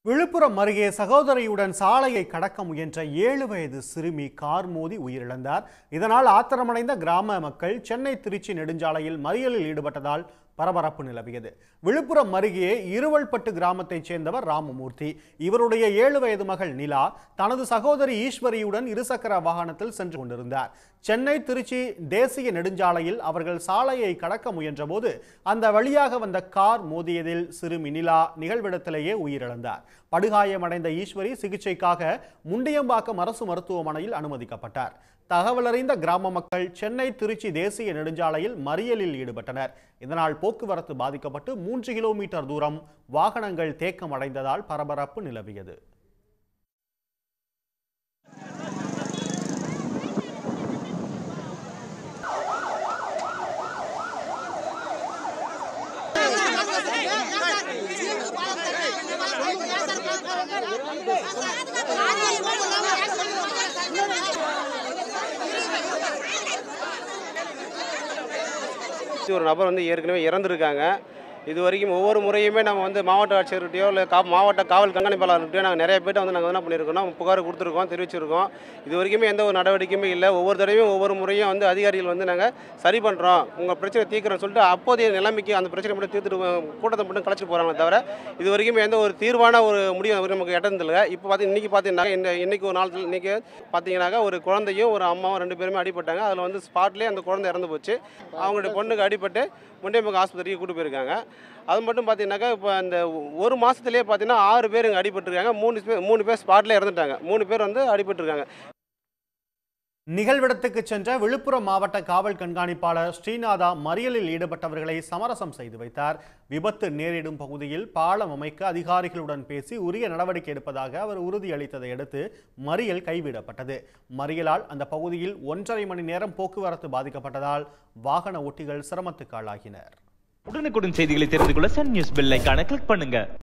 விழுப்புரம் அருகே சகோதரியுடன் சாலையை கடக்க முயன்ற ஏழு வயது சிறுமி கார் மோதி உயிரிழந்தார் இதனால் ஆத்திரமடைந்த கிராம மக்கள் சென்னை திருச்சி நெடுஞ்சாலையில் மறியலில் ஈடுபட்டதால் பரபரப்பு நிலவியது விழுப்புரம் அருகே இருவல்பட்டு கிராமத்தைச் சேர்ந்தவர் ராமமூர்த்தி இவருடைய ஏழு வயது மகள் நிலா தனது சகோதரி ஈஸ்வரியுடன் இருசக்கர வாகனத்தில் சென்று கொண்டிருந்தார் சென்னை திருச்சி தேசிய நெடுஞ்சாலையில் அவர்கள் சாலையை கடக்க முயன்றபோது அந்த வழியாக வந்த கார் மோதியதில் சிறுமி நிலா நிகழ்விடத்திலேயே உயிரிழந்தார் படுகாயமடைந்த ஈஸ்வரி சிகிச்சைக்காக முண்டியம்பாக்கம் அரசு மருத்துவமனையில் அனுமதிக்கப்பட்டார் தகவலறிந்த கிராம மக்கள் சென்னை திருச்சி தேசிய நெடுஞ்சாலையில் மறியலில் ஈடுபட்டனர் இதனால் போக்குவரத்து பாதிக்கப்பட்டு மூன்று கிலோமீட்டர் தூரம் வாகனங்கள் தேக்கம் அடைந்ததால் பரபரப்பு நிலவியது ஒரு நபர் வந்து ஏற்கனவே இறந்துருக்காங்க இது வரைக்கும் ஒவ்வொரு முறையுமே நம்ம வந்து மாவட்ட ஆட்சியர்கிட்டயோ இல்லை கா மாவட்ட காவல் கண்காணிப்பாளர்கிட்டயோ நாங்கள் நிறைய பேர்ட்ட வந்து நாங்கள் என்ன பண்ணியிருக்கோம் புகார் கொடுத்துருக்கோம் தெரிவிச்சிருக்கோம் இது வரைக்குமே எந்த ஒரு நடவடிக்கையுமே இல்லை ஒவ்வொரு தடவையும் ஒவ்வொரு முறையும் வந்து அதிகாரிகள் வந்து நாங்கள் சரி பண்ணுறோம் உங்கள் பிரச்சனை தீர்க்குறோம்னு சொல்லிட்டு அப்போதைய நிலைமைக்கு அந்த பிரச்சனை மட்டும் தீர்த்துட்டு கூட்டத்தை மட்டும் கலைச்சிட்டு போகிறாங்களே தவிர இது வரைக்கும் எந்த ஒரு தீர்வான ஒரு முடிவு அது வரைக்கும் நமக்கு எட்டதில்லை இப்போ பார்த்து இன்றைக்கி பார்த்தீங்கன்னா இந்த இன்றைக்கி ஒரு நாள் இன்றைக்கி பார்த்தீங்கன்னாக்கா ஒரு குழந்தையும் ஒரு அம்மாவும் ரெண்டு பேருமே அடிபட்டாங்க அதில் வந்து ஸ்பாட்லேயே அந்த குழந்தை இறந்து போச்சு அவங்களுடைய பொண்ணுக்கு அடிபட்டு முண்டியம்பக்கம் ஆஸ்பத்திரிக்கு கூட்டு போயிருக்காங்க அது மட்டும் பார்த்தீங்கன்னாக்கா இப்போ அந்த ஒரு மாதத்துலேயே பார்த்தீங்கன்னா ஆறு பேர் இங்கே அடிபட்டிருக்காங்க மூணு பேர் மூணு பேர் ஸ்பாட்லேயே இறந்துட்டாங்க மூணு பேர் வந்து அடிபட்டிருக்காங்க நிகழ்விடத்துக்கு சென்ற விழுப்புரம் மாவட்ட காவல் கண்காணிப்பாளர் ஸ்ரீநாதா மறியலில் ஈடுபட்டவர்களை சமரசம் செய்து வைத்தார் விபத்து நேரிடும் பகுதியில் பாலம் அமைக்க அதிகாரிகளுடன் பேசி உரிய நடவடிக்கை எடுப்பதாக அவர் உறுதியளித்ததை அடுத்து மறியல் கைவிடப்பட்டது மறியலால் அந்த பகுதியில் ஒன்றரை மணி நேரம் போக்குவரத்து பாதிக்கப்பட்டதால் வாகன ஓட்டிகள் சிரமத்துக்கு ஆளாகினர் உடனுக்குடன் செய்திகளை தெரிந்து கொள்ள சன் நியூஸ் பெல் ஐகானை கிளிக் பண்ணுங்க